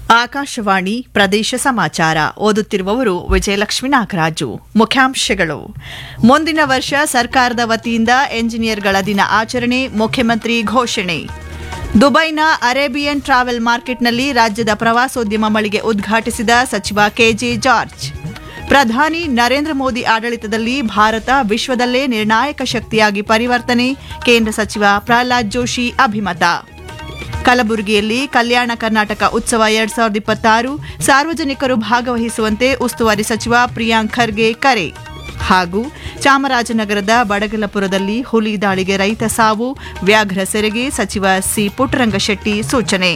ಆಕಾಶವಾಣಿ ಪ್ರದೇಶ ಸಮಾಚಾರ ಓದುತ್ತಿರುವವರು ವಿಜಯಲಕ್ಷ್ಮಿ ನಾಗರಾಜು ಮುಖ್ಯಾಂಶಗಳು ಮುಂದಿನ ವರ್ಷ ಸರ್ಕಾರದ ವತಿಯಿಂದ ಎಂಜಿನಿಯರ್ಗಳ ದಿನ ಆಚರಣೆ ಮುಖ್ಯಮಂತ್ರಿ ಘೋಷಣೆ ದುಬೈನ ಅರೇಬಿಯನ್ ಟ್ರಾವೆಲ್ ಮಾರ್ಕೆಟ್ನಲ್ಲಿ ರಾಜ್ಯದ ಪ್ರವಾಸೋದ್ಯಮ ಮಳಿಗೆ ಉದ್ಘಾಟಿಸಿದ ಸಚಿವ ಕೆಜೆ ಜಾರ್ಜ್ ಪ್ರಧಾನಿ ನರೇಂದ್ರ ಮೋದಿ ಆಡಳಿತದಲ್ಲಿ ಭಾರತ ವಿಶ್ವದಲ್ಲೇ ನಿರ್ಣಾಯಕ ಶಕ್ತಿಯಾಗಿ ಪರಿವರ್ತನೆ ಕೇಂದ್ರ ಸಚಿವ ಪ್ರಹ್ಲಾದ್ ಜೋಶಿ ಅಭಿಮತ ಕಲಬುರಗಿಯಲ್ಲಿ ಕಲ್ಯಾಣ ಕರ್ನಾಟಕ ಉತ್ಸವ ಎರಡ್ ಸಾವಿರದ ಇಪ್ಪತ್ತಾರು ಸಾರ್ವಜನಿಕರು ಭಾಗವಹಿಸುವಂತೆ ಉಸ್ತುವಾರಿ ಸಚಿವ ಪ್ರಿಯಾಂಕ್ ಖರ್ಗೆ ಕರೆ ಹಾಗೂ ಚಾಮರಾಜನಗರದ ಬಡಗಲಪುರದಲ್ಲಿ ಹುಲಿ ದಾಳಿಗೆ ರೈತ ಸಾವು ವ್ಯಾಘ್ರ ಸೆರೆಗೆ ಸಚಿವ ಸಿ ಪುಟ್ಟರಂಗಶೆಟ್ಟಿ ಸೂಚನೆ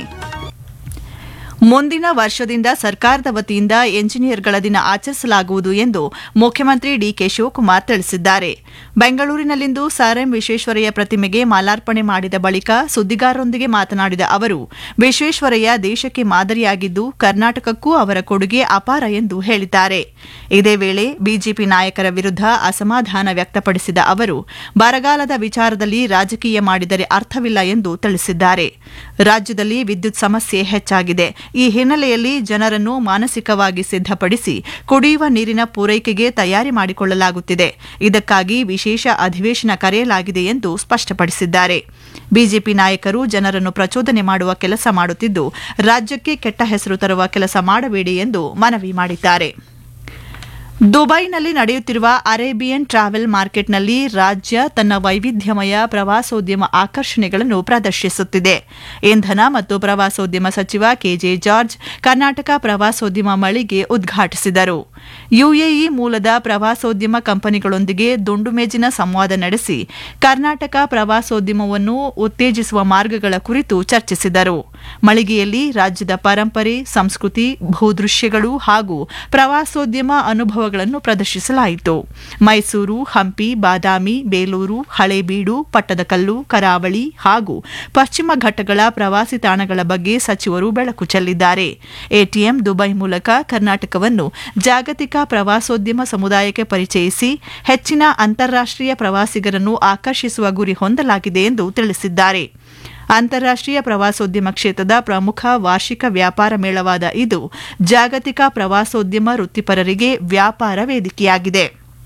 ಮುಂದಿನ ವರ್ಷದಿಂದ ಸರ್ಕಾರದ ವತಿಯಿಂದ ಎಂಜಿನಿಯರ್ಗಳ ದಿನ ಆಚರಿಸಲಾಗುವುದು ಎಂದು ಮುಖ್ಯಮಂತ್ರಿ ಡಿಕೆ ಶಿವಕುಮಾರ್ ತಿಳಿಸಿದ್ದಾರೆ ಬೆಂಗಳೂರಿನಲ್ಲಿಂದು ಸರ್ ಎಂ ವಿಶ್ವೇಶ್ವರಯ್ಯ ಪ್ರತಿಮೆಗೆ ಮಾಲಾರ್ಪಣೆ ಮಾಡಿದ ಬಳಿಕ ಸುದ್ದಿಗಾರರೊಂದಿಗೆ ಮಾತನಾಡಿದ ಅವರು ವಿಶ್ವೇಶ್ವರಯ್ಯ ದೇಶಕ್ಕೆ ಮಾದರಿಯಾಗಿದ್ದು ಕರ್ನಾಟಕಕ್ಕೂ ಅವರ ಕೊಡುಗೆ ಅಪಾರ ಎಂದು ಹೇಳಿದ್ದಾರೆ ಇದೇ ವೇಳೆ ಬಿಜೆಪಿ ನಾಯಕರ ವಿರುದ್ಧ ಅಸಮಾಧಾನ ವ್ಯಕ್ತಪಡಿಸಿದ ಅವರು ಬರಗಾಲದ ವಿಚಾರದಲ್ಲಿ ರಾಜಕೀಯ ಮಾಡಿದರೆ ಅರ್ಥವಿಲ್ಲ ಎಂದು ತಿಳಿಸಿದ್ದಾರೆ ರಾಜ್ಯದಲ್ಲಿ ವಿದ್ಯುತ್ ಸಮಸ್ಯೆ ಹೆಚ್ಚಾಗಿದೆ ಈ ಹಿನ್ನೆಲೆಯಲ್ಲಿ ಜನರನ್ನು ಮಾನಸಿಕವಾಗಿ ಸಿದ್ಧಪಡಿಸಿ ಕುಡಿಯುವ ನೀರಿನ ಪೂರೈಕೆಗೆ ತಯಾರಿ ಮಾಡಿಕೊಳ್ಳಲಾಗುತ್ತಿದೆ ಇದಕ್ಕಾಗಿ ವಿಶೇಷ ಅಧಿವೇಶನ ಕರೆಯಲಾಗಿದೆ ಎಂದು ಸ್ಪಷ್ಟಪಡಿಸಿದ್ದಾರೆ ಬಿಜೆಪಿ ನಾಯಕರು ಜನರನ್ನು ಪ್ರಚೋದನೆ ಮಾಡುವ ಕೆಲಸ ಮಾಡುತ್ತಿದ್ದು ರಾಜ್ಯಕ್ಕೆ ಕೆಟ್ಟ ಹೆಸರು ತರುವ ಕೆಲಸ ಮಾಡಬೇಡಿ ಎಂದು ಮನವಿ ಮಾಡಿದ್ದಾರೆ ದುಬೈನಲ್ಲಿ ನಡೆಯುತ್ತಿರುವ ಅರೇಬಿಯನ್ ಟ್ರಾವೆಲ್ ಮಾರ್ಕೆಟ್ನಲ್ಲಿ ರಾಜ್ಯ ತನ್ನ ವೈವಿಧ್ಯಮಯ ಪ್ರವಾಸೋದ್ಯಮ ಆಕರ್ಷಣೆಗಳನ್ನು ಪ್ರದರ್ಶಿಸುತ್ತಿದೆ ಇಂಧನ ಮತ್ತು ಪ್ರವಾಸೋದ್ಯಮ ಸಚಿವ ಕೆಜೆ ಜಾರ್ಜ್ ಕರ್ನಾಟಕ ಪ್ರವಾಸೋದ್ಯಮ ಮಳಿಗೆ ಉದ್ಘಾಟಿಸಿದರು ಯುಎಇ ಮೂಲದ ಪ್ರವಾಸೋದ್ಯಮ ಕಂಪನಿಗಳೊಂದಿಗೆ ದುಂಡು ಮೇಜಿನ ಸಂವಾದ ನಡೆಸಿ ಕರ್ನಾಟಕ ಪ್ರವಾಸೋದ್ಯಮವನ್ನು ಉತ್ತೇಜಿಸುವ ಮಾರ್ಗಗಳ ಕುರಿತು ಚರ್ಚಿಸಿದರು ಮಳಿಗೆಯಲ್ಲಿ ರಾಜ್ಯದ ಪರಂಪರೆ ಸಂಸ್ಕೃತಿ ಭೂದೃಶ್ಯಗಳು ಹಾಗೂ ಪ್ರವಾಸೋದ್ಯಮ ಅನುಭವಗಳನ್ನು ಪ್ರದರ್ಶಿಸಲಾಯಿತು ಮೈಸೂರು ಹಂಪಿ ಬಾದಾಮಿ ಬೇಲೂರು ಹಳೇಬೀಡು ಪಟ್ಟದಕಲ್ಲು ಕರಾವಳಿ ಹಾಗೂ ಪಶ್ಚಿಮ ಘಟ್ಟಗಳ ಪ್ರವಾಸಿ ತಾಣಗಳ ಬಗ್ಗೆ ಸಚಿವರು ಬೆಳಕು ಚೆಲ್ಲಿದ್ದಾರೆ ಎಟಿಎಂ ದುಬೈ ಮೂಲಕ ಕರ್ನಾಟಕವನ್ನು ಜಾಗತಿಕ ಪ್ರವಾಸೋದ್ಯಮ ಸಮುದಾಯಕ್ಕೆ ಪರಿಚಯಿಸಿ ಹೆಚ್ಚಿನ ಅಂತಾರಾಷ್ಟೀಯ ಪ್ರವಾಸಿಗರನ್ನು ಆಕರ್ಷಿಸುವ ಗುರಿ ಹೊಂದಲಾಗಿದೆ ಎಂದು ತಿಳಿಸಿದ್ದಾರೆ ಅಂತಾರಾಷ್ಟೀಯ ಪ್ರವಾಸೋದ್ಯಮ ಕ್ಷೇತ್ರದ ಪ್ರಮುಖ ವಾರ್ಷಿಕ ವ್ಯಾಪಾರ ಮೇಳವಾದ ಇದು ಜಾಗತಿಕ ಪ್ರವಾಸೋದ್ಯಮ ವೃತ್ತಿಪರರಿಗೆ ವ್ಯಾಪಾರ ವೇದಿಕೆಯಾಗಿದೆ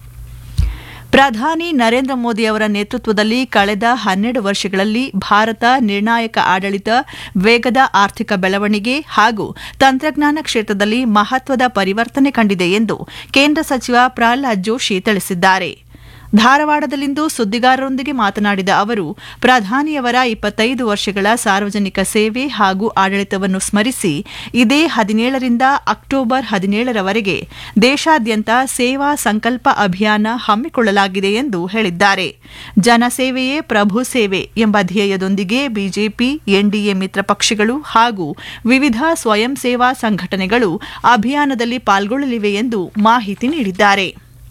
ಪ್ರಧಾನಿ ನರೇಂದ್ರ ಮೋದಿ ಅವರ ನೇತೃತ್ವದಲ್ಲಿ ಕಳೆದ ಹನ್ನೆರಡು ವರ್ಷಗಳಲ್ಲಿ ಭಾರತ ನಿರ್ಣಾಯಕ ಆಡಳಿತ ವೇಗದ ಆರ್ಥಿಕ ಬೆಳವಣಿಗೆ ಹಾಗೂ ತಂತ್ರಜ್ಞಾನ ಕ್ಷೇತ್ರದಲ್ಲಿ ಮಹತ್ವದ ಪರಿವರ್ತನೆ ಕಂಡಿದೆ ಎಂದು ಕೇಂದ್ರ ಸಚಿವ ಪ್ರಹ್ಲಾದ್ ಜೋಶಿ ತಿಳಿಸಿದ್ದಾರೆ ಧಾರವಾಡದಲ್ಲಿಂದು ಸುದ್ದಿಗಾರರೊಂದಿಗೆ ಮಾತನಾಡಿದ ಅವರು ಪ್ರಧಾನಿಯವರ ಇಪ್ಪತ್ತೈದು ವರ್ಷಗಳ ಸಾರ್ವಜನಿಕ ಸೇವೆ ಹಾಗೂ ಆಡಳಿತವನ್ನು ಸ್ಮರಿಸಿ ಇದೇ ಹದಿನೇಳರಿಂದ ಅಕ್ಟೋಬರ್ ಹದಿನೇಳರವರೆಗೆ ದೇಶಾದ್ಯಂತ ಸೇವಾ ಸಂಕಲ್ಪ ಅಭಿಯಾನ ಹಮ್ಮಿಕೊಳ್ಳಲಾಗಿದೆ ಎಂದು ಹೇಳಿದ್ದಾರೆ ಜನಸೇವೆಯೇ ಪ್ರಭು ಸೇವೆ ಎಂಬ ಧ್ಯೇಯದೊಂದಿಗೆ ಬಿಜೆಪಿ ಎನ್ಡಿಎ ಮಿತ್ರ ಪಕ್ಷಗಳು ಹಾಗೂ ವಿವಿಧ ಸ್ವಯಂ ಸೇವಾ ಸಂಘಟನೆಗಳು ಅಭಿಯಾನದಲ್ಲಿ ಪಾಲ್ಗೊಳ್ಳಲಿವೆ ಎಂದು ಮಾಹಿತಿ ನೀಡಿದ್ದಾರೆ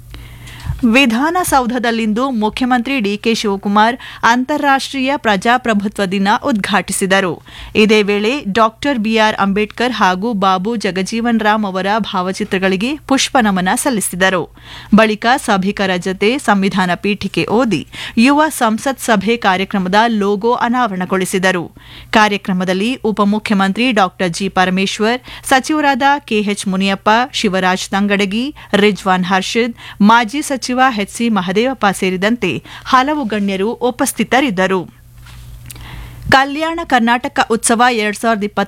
ವಿಧಾನಸೌಧದಲ್ಲಿಂದು ಮುಖ್ಯಮಂತ್ರಿ ಡಿಕೆ ಶಿವಕುಮಾರ್ ಅಂತಾರಾಷ್ಟೀಯ ಪ್ರಜಾಪ್ರಭುತ್ವ ದಿನ ಉದ್ಘಾಟಿಸಿದರು ಇದೇ ವೇಳೆ ಡಾಕ್ಟರ್ ಬಿಆರ್ ಅಂಬೇಡ್ಕರ್ ಹಾಗೂ ಬಾಬು ಜಗಜೀವನ್ ರಾಮ್ ಅವರ ಭಾವಚಿತ್ರಗಳಿಗೆ ಪುಷ್ಪನಮನ ಸಲ್ಲಿಸಿದರು ಬಳಿಕ ಸಭಿಕರ ಜತೆ ಸಂವಿಧಾನ ಪೀಠಿಕೆ ಓದಿ ಯುವ ಸಂಸತ್ ಸಭೆ ಕಾರ್ಯಕ್ರಮದ ಲೋಗೋ ಅನಾವರಣಗೊಳಿಸಿದರು ಕಾರ್ಯಕ್ರಮದಲ್ಲಿ ಉಪಮುಖ್ಯಮಂತ್ರಿ ಡಾಕ್ಟರ್ ಜಿ ಪರಮೇಶ್ವರ್ ಸಚಿವರಾದ ಕೆಎಚ್ ಮುನಿಯಪ್ಪ ಶಿವರಾಜ್ ತಂಗಡಗಿ ರಿಜ್ವಾನ್ ಹರ್ಷದ್ ಮಾಜಿ ಸಚಿವ ಎಚ್ಸಿ ಮಹದೇವಪ್ಪ ಸೇರಿದಂತೆ ಹಲವು ಗಣ್ಯರು ಉಪಸ್ಥಿತರಿದ್ದರು ಕಲ್ಯಾಣ ಕರ್ನಾಟಕ ಉತ್ಸವ ಎರಡ್ ಸಾವಿರದ